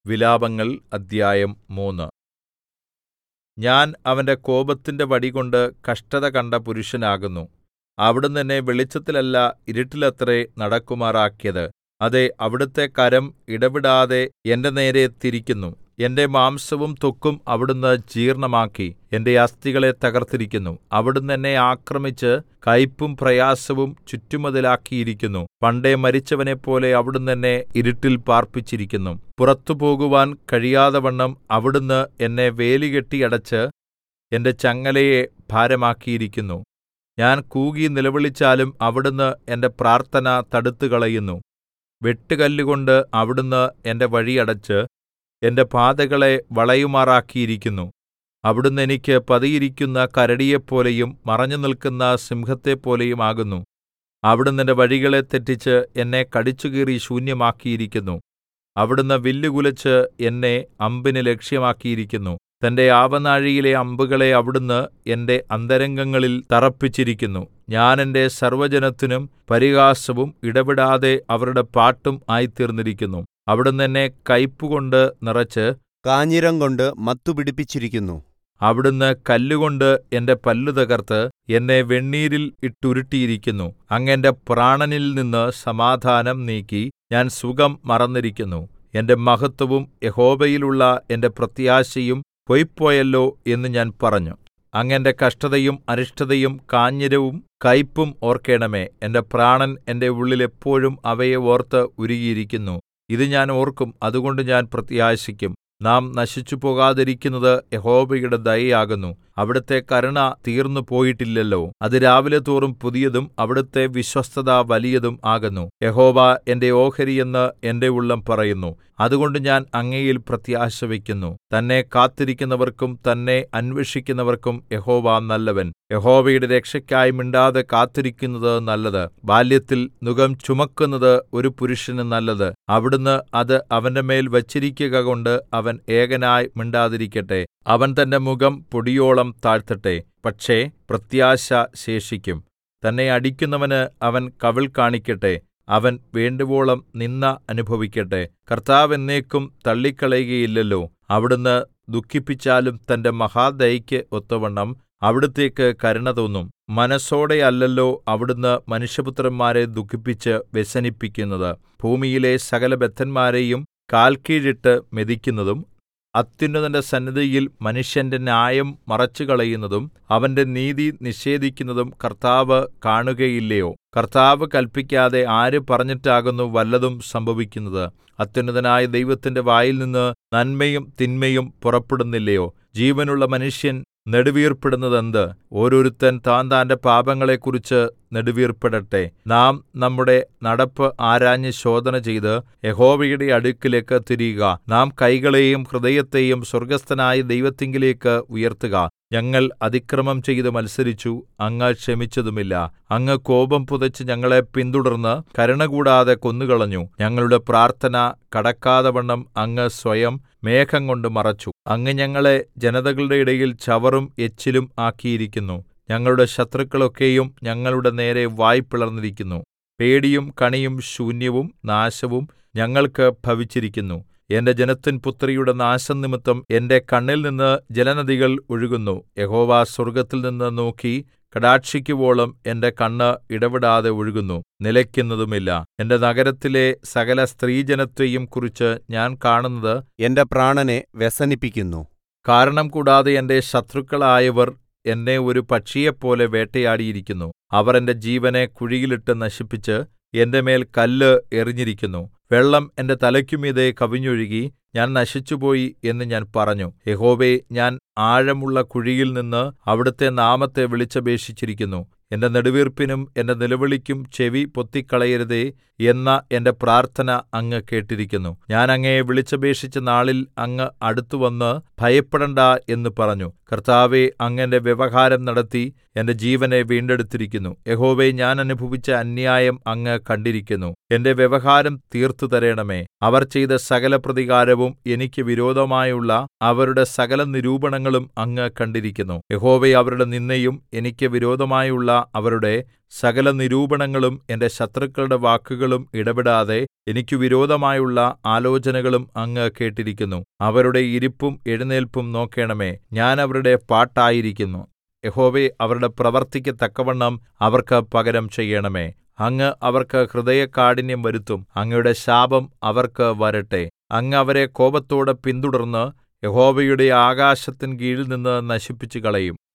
വിലാപങ്ങൾ അദ്ധ്യായം മൂന്ന് ഞാൻ അവന്റെ കോപത്തിന്റെ വടികൊണ്ട് കഷ്ടത കണ്ട പുരുഷനാകുന്നു അവിടുന്ന് എന്നെ വെളിച്ചത്തിലല്ല ഇരുട്ടിലത്രേ നടക്കുമാറാക്കിയത് അതേ അവിടുത്തെ കരം ഇടവിടാതെ എന്റെ നേരെ തിരിക്കുന്നു എന്റെ മാംസവും ത്വക്കും അവിടുന്ന് ജീർണ്ണമാക്കി എന്റെ അസ്ഥികളെ തകർത്തിരിക്കുന്നു അവിടുന്ന് എന്നെ ആക്രമിച്ച് കയ്പും പ്രയാസവും ചുറ്റുമതിലാക്കിയിരിക്കുന്നു പണ്ടേ മരിച്ചവനെപ്പോലെ അവിടുന്ന് എന്നെ ഇരുട്ടിൽ പാർപ്പിച്ചിരിക്കുന്നു പുറത്തു പോകുവാൻ കഴിയാതവണ്ണം അവിടുന്ന് എന്നെ വേലികെട്ടി അടച്ച് എന്റെ ചങ്ങലയെ ഭാരമാക്കിയിരിക്കുന്നു ഞാൻ കൂകി നിലവിളിച്ചാലും അവിടുന്ന് എന്റെ പ്രാർത്ഥന തടുത്തുകളയുന്നു വെട്ടുകല്ലുകൊണ്ട് അവിടുന്ന് എന്റെ വഴി അടച്ച് എന്റെ പാതകളെ വളയുമാറാക്കിയിരിക്കുന്നു അവിടുന്ന് എനിക്ക് പതിയിരിക്കുന്ന കരടിയെപ്പോലെയും മറഞ്ഞുനില്ക്കുന്ന സിംഹത്തെപ്പോലെയും ആകുന്നു അവിടുന്ന് എന്റെ വഴികളെ തെറ്റിച്ച് എന്നെ കടിച്ചുകീറി ശൂന്യമാക്കിയിരിക്കുന്നു അവിടുന്ന് വില്ലുകുലച്ച് എന്നെ അമ്പിന് ലക്ഷ്യമാക്കിയിരിക്കുന്നു തന്റെ ആവനാഴിയിലെ അമ്പുകളെ അവിടുന്ന് എന്റെ അന്തരംഗങ്ങളിൽ തറപ്പിച്ചിരിക്കുന്നു ഞാൻ എന്റെ സർവ്വജനത്തിനും പരിഹാസവും ഇടവിടാതെ അവരുടെ പാട്ടും ആയിത്തീർന്നിരിക്കുന്നു അവിടുന്ന് എന്നെ കയ്പുകൊണ്ട് നിറച്ച് കാഞ്ഞിരം കൊണ്ട് മത്തുപിടിപ്പിച്ചിരിക്കുന്നു അവിടുന്ന് കല്ലുകൊണ്ട് എന്റെ പല്ലു തകർത്ത് എന്നെ വെണ്ണീരിൽ ഇട്ടുരുട്ടിയിരിക്കുന്നു അങ്ങ് എന്റെ പ്രാണനിൽ നിന്ന് സമാധാനം നീക്കി ഞാൻ സുഖം മറന്നിരിക്കുന്നു എന്റെ മഹത്വവും യഹോവയിലുള്ള എന്റെ പ്രത്യാശയും പൊയ്പോയല്ലോ എന്ന് ഞാൻ പറഞ്ഞു അങ്ങ് എന്റെ കഷ്ടതയും അരിഷ്ടതയും കാഞ്ഞിരവും കയ്പും ഓർക്കേണമേ എന്റെ പ്രാണൻ എന്റെ ഉള്ളിൽ എപ്പോഴും അവയെ ഓർത്ത് ഉരുകിയിരിക്കുന്നു ഇത് ഞാൻ ഓർക്കും അതുകൊണ്ട് ഞാൻ പ്രത്യാശിക്കും നാം നശിച്ചുപോകാതിരിക്കുന്നത് യഹോവയുടെ ദയയാകുന്നു അവിടുത്തെ കരുണ തീർന്നു പോയിട്ടില്ലല്ലോ അത് രാവിലെ തോറും പുതിയതും അവിടുത്തെ വിശ്വസ്തത വലിയതും ആകുന്നു യഹോവ എന്റെ ഓഹരി എന്ന് എന്റെ ഉള്ളം പറയുന്നു അതുകൊണ്ട് ഞാൻ അങ്ങയിൽ പ്രത്യാശ വയ്ക്കുന്നു തന്നെ കാത്തിരിക്കുന്നവർക്കും തന്നെ അന്വേഷിക്കുന്നവർക്കും യഹോവ നല്ലവൻ യഹോവയുടെ രക്ഷയ്ക്കായി മിണ്ടാതെ കാത്തിരിക്കുന്നത് നല്ലത് ബാല്യത്തിൽ നുകം ചുമക്കുന്നത് ഒരു പുരുഷന് നല്ലത് അവിടുന്ന് അത് അവന്റെ മേൽ വച്ചിരിക്കുക കൊണ്ട് അവൻ ഏകനായി മിണ്ടാതിരിക്കട്ടെ അവൻ തന്റെ മുഖം പൊടിയോളം താഴ്ത്തട്ടെ പക്ഷേ പ്രത്യാശ ശേഷിക്കും തന്നെ അടിക്കുന്നവന് അവൻ കവിൾ കാണിക്കട്ടെ അവൻ വേണ്ടുവോളം നിന്ദ അനുഭവിക്കട്ടെ കർത്താവ് എന്നേക്കും തള്ളിക്കളയുകയില്ലല്ലോ അവിടുന്ന് ദുഃഖിപ്പിച്ചാലും തന്റെ മഹാദയയ്ക്ക് ഒത്തവണ്ണം അവിടുത്തേക്ക് കരുണ തോന്നും മനസ്സോടെയല്ലല്ലോ അവിടുന്ന് മനുഷ്യപുത്രന്മാരെ ദുഃഖിപ്പിച്ച് വ്യസനിപ്പിക്കുന്നത് ഭൂമിയിലെ സകല ബദ്ധന്മാരെയും കാൽക്കീഴിട്ട് മെതിക്കുന്നതും അത്യുന്നതന്റെ സന്നിധിയിൽ മനുഷ്യന്റെ ന്യായം മറച്ചുകളയുന്നതും അവന്റെ നീതി നിഷേധിക്കുന്നതും കർത്താവ് കാണുകയില്ലയോ കർത്താവ് കല്പിക്കാതെ ആര് പറഞ്ഞിട്ടാകുന്നു വല്ലതും സംഭവിക്കുന്നത് അത്യുന്നതനായ ദൈവത്തിന്റെ വായിൽനിന്ന് നന്മയും തിന്മയും പുറപ്പെടുന്നില്ലയോ ജീവനുള്ള മനുഷ്യൻ നെടുവീർപ്പിടുന്നതെന്ത് ഓരോരുത്തൻ താൻ താന്റെ പാപങ്ങളെക്കുറിച്ച് നെടുവീർപ്പിടട്ടെ നാം നമ്മുടെ നടപ്പ് ആരാഞ്ഞ് ശോധന ചെയ്ത് യഹോവയുടെ അടുക്കിലേക്ക് തിരിയുക നാം കൈകളെയും ഹൃദയത്തെയും സ്വർഗ്ഗസ്ഥനായ ദൈവത്തിങ്കലേക്ക് ഉയർത്തുക ഞങ്ങൾ അതിക്രമം ചെയ്ത് മത്സരിച്ചു അങ്ങ് ക്ഷമിച്ചതുമില്ല അങ്ങ് കോപം പുതച്ച് ഞങ്ങളെ പിന്തുടർന്ന് കരുണ കൂടാതെ കൊന്നുകളഞ്ഞു ഞങ്ങളുടെ പ്രാർത്ഥന കടക്കാതവണ്ണം അങ്ങ് സ്വയം മേഘം കൊണ്ട് മറച്ചു അങ്ങ് ഞങ്ങളെ ജനതകളുടെ ഇടയിൽ ചവറും എച്ചിലും ആക്കിയിരിക്കുന്നു ഞങ്ങളുടെ ശത്രുക്കളൊക്കെയും ഞങ്ങളുടെ നേരെ വായ് പിളർന്നിരിക്കുന്നു പേടിയും കണിയും ശൂന്യവും നാശവും ഞങ്ങൾക്ക് ഭവിച്ചിരിക്കുന്നു എന്റെ ജനത്തിൻ പുത്രിയുടെ നാശം നിമിത്തം എന്റെ കണ്ണിൽ നിന്ന് ജലനദികൾ ഒഴുകുന്നു യഹോവ സ്വർഗ്ഗത്തിൽ നിന്ന് നോക്കി കടാക്ഷിക്കുവോളം എന്റെ കണ്ണ് ഇടവിടാതെ ഒഴുകുന്നു നിലയ്ക്കുന്നതുമില്ല എന്റെ നഗരത്തിലെ സകല സ്ത്രീജനത്തെയും കുറിച്ച് ഞാൻ കാണുന്നത് എന്റെ പ്രാണനെ വ്യസനിപ്പിക്കുന്നു കാരണം കൂടാതെ എന്റെ ശത്രുക്കളായവർ എന്നെ ഒരു പക്ഷിയെപ്പോലെ വേട്ടയാടിയിരിക്കുന്നു അവർ എന്റെ ജീവനെ കുഴിയിലിട്ട് നശിപ്പിച്ച് എന്റെ മേൽ കല്ല് എറിഞ്ഞിരിക്കുന്നു വെള്ളം എന്റെ തലയ്ക്കുമീതെ കവിഞ്ഞൊഴുകി ഞാൻ നശിച്ചുപോയി എന്ന് ഞാൻ പറഞ്ഞു യഹോവേ ഞാൻ ആഴമുള്ള കുഴിയിൽ നിന്ന് അവിടുത്തെ നാമത്തെ വിളിച്ചപേക്ഷിച്ചിരിക്കുന്നു എന്റെ നെടുവീർപ്പിനും എന്റെ നിലവിളിക്കും ചെവി പൊത്തിക്കളയരുതേ എന്ന എന്റെ പ്രാർത്ഥന അങ്ങ് കേട്ടിരിക്കുന്നു ഞാൻ അങ്ങയെ വിളിച്ചപേക്ഷിച്ച നാളിൽ അങ്ങ് അടുത്തുവന്ന് ഭയപ്പെടണ്ടാ എന്ന് പറഞ്ഞു കർത്താവേ അങ്ങ് എന്റെ വ്യവഹാരം നടത്തി എന്റെ ജീവനെ വീണ്ടെടുത്തിരിക്കുന്നു യഹോവേ ഞാൻ അനുഭവിച്ച അന്യായം അങ്ങ് കണ്ടിരിക്കുന്നു എന്റെ വ്യവഹാരം തീർത്തു തരണമേ അവർ ചെയ്ത സകല പ്രതികാരവും എനിക്ക് വിരോധമായുള്ള അവരുടെ സകല നിരൂപണങ്ങളും അങ്ങ് കണ്ടിരിക്കുന്നു യഹോവേ അവരുടെ നിന്ദയും എനിക്ക് വിരോധമായുള്ള അവരുടെ സകല നിരൂപണങ്ങളും എന്റെ ശത്രുക്കളുടെ വാക്കുകളും ഇടവിടാതെ എനിക്ക് വിരോധമായുള്ള ആലോചനകളും അങ്ങ് കേട്ടിരിക്കുന്നു അവരുടെ ഇരിപ്പും എഴുന്നേല്പും നോക്കേണമേ ഞാൻ അവരുടെ പാട്ടായിരിക്കുന്നു യഹോവേ അവരുടെ പ്രവൃത്തിക്ക് തക്കവണ്ണം അവർക്ക് പകരം ചെയ്യണമേ അങ്ങ് അവർക്ക് ഹൃദയകാഠിന്യം വരുത്തും അങ്ങയുടെ ശാപം അവർക്ക് വരട്ടെ അങ്ങ് അവരെ കോപത്തോടെ പിന്തുടർന്ന് യഹോവയുടെ ആകാശത്തിൻ കീഴിൽനിന്ന് നശിപ്പിച്ചുകളയും